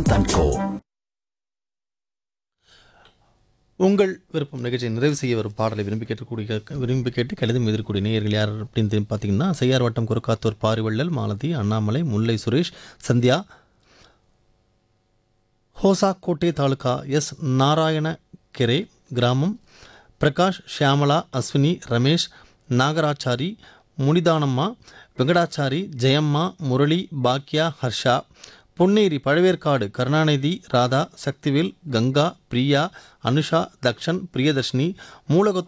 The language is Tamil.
வசந்த் அண்ட் கோ உங்கள் விருப்பம் நிகழ்ச்சியை நிறைவு செய்ய வரும் பாடலை விரும்பி கேட்கக்கூடிய விரும்பி கேட்டு கடிதம் எதிர்க்கூடிய நேயர்கள் யார் அப்படின்னு பார்த்தீங்கன்னா செய்யார் வட்டம் குறுக்காத்தூர் பாரிவள்ளல் மாலதி அண்ணாமலை முல்லை சுரேஷ் சந்தியா ஹோசாக்கோட்டை தாலுகா எஸ் நாராயணகெரே கிராமம் பிரகாஷ் ஷியாமலா அஸ்வினி ரமேஷ் நாகராச்சாரி முனிதானம்மா வெங்கடாச்சாரி ஜெயம்மா முரளி பாக்யா ஹர்ஷா பொன்னேரி பழவேற்காடு கருணாநிதி ராதா சக்திவேல் கங்கா பிரியா அனுஷா தக்ஷன் பிரியதர்ஷினி மூலகொத்த